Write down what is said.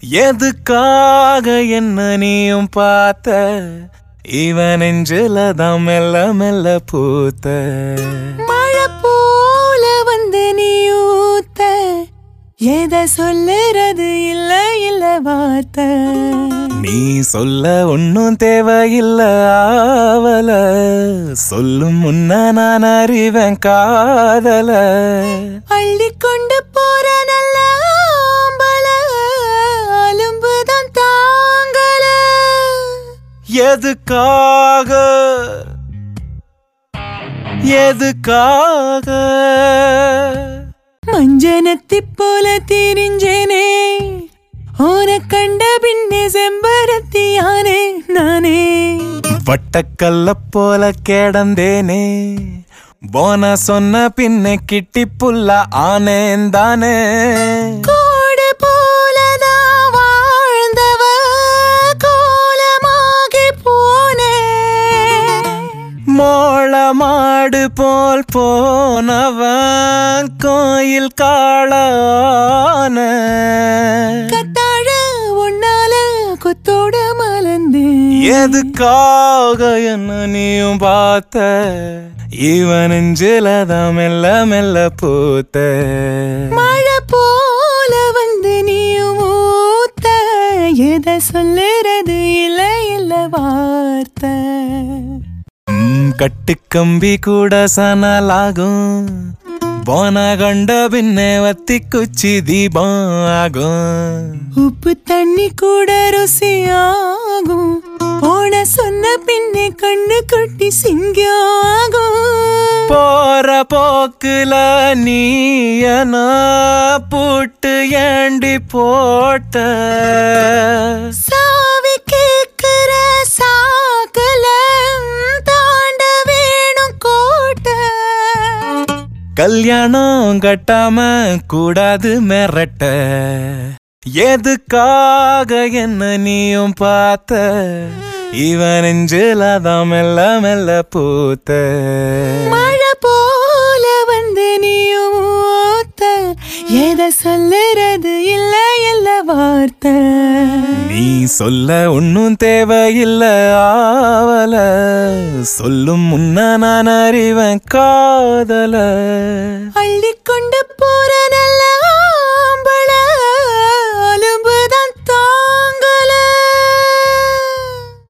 எதுக்காக என்ன நீயும் பார்த்த இவன் நெஞ்சில தான் மெல்ல மெல்ல பூத்த மழை போல வந்து நீ ஊத்த எதை சொல்லுறது இல்ல இல்ல வார்த்தை நீ சொல்ல ஒன்னும் தேவையில்ல ஆவல சொல்லும் முன்ன நான் அறிவேன் காதல அள்ளி கொண்டு போற நல்ல ஆம்பள அலும்புதான் தாங்கல எதுக்காக எதுக்காக மஞ்சனத்தி போல திரிஞ்சேனே ஓன கண்ட பின்னே செம்பருத்தியானே நானே வட்டக்கல்ல போல கேடந்தேனே போன சொன்ன பின்ன கிட்டி புல்ல ஆனேன் தானே கோடு போலதான் வாழ்ந்தவ கோலமாகி போனே மோள மாடு போல் போனவன் கோயில் காளான கத்தாழ உன்னால கொத்தோட மலர்ந்து எதுக்காக என்ன நீயும் பார்த்த இவன் நெஞ்சிலதான் மெல்ல மெல்ல பூத்த மழை போல வந்து நீயும் ஊத்த எதை சொல்லுறது இல்ல இல்ல வார்த்தை ம், கட்டுக்கம்பி கூட சனலாகும் போன கண்ட பின்னே வத்தி குச்சி தீபம் ஆகும் உப்பு தண்ணி கூட ருசியாகும் போன சொன்ன பின்னே கண்ணு கொட்டி சிங்கம் ஆகும் போற போக்குல நீயன பூட்டு ஏண்டி போட்ட சாவி கேக்குற சாக்கல தாண்ட வேணும் கோட்டை கல்யாணம் கட்டாம கூடாது மிரட்ட எதுக்காக என்ன நீயும் பார்த்த இவன் நெஞ்சிலதான் மெல்ல மெல்ல பூத்த மழை போல வந்து நீயும் ஊத்த எதை சொல்லுறது இல்ல இல்ல வார்த்தை நீ சொல்ல ஒன்னும் தேவையில்ல ஆவல சொல்லும் முன்ன நான் அறிவேன் காதல அள்ளி கொண்டு போற நல்ல ஆம்பள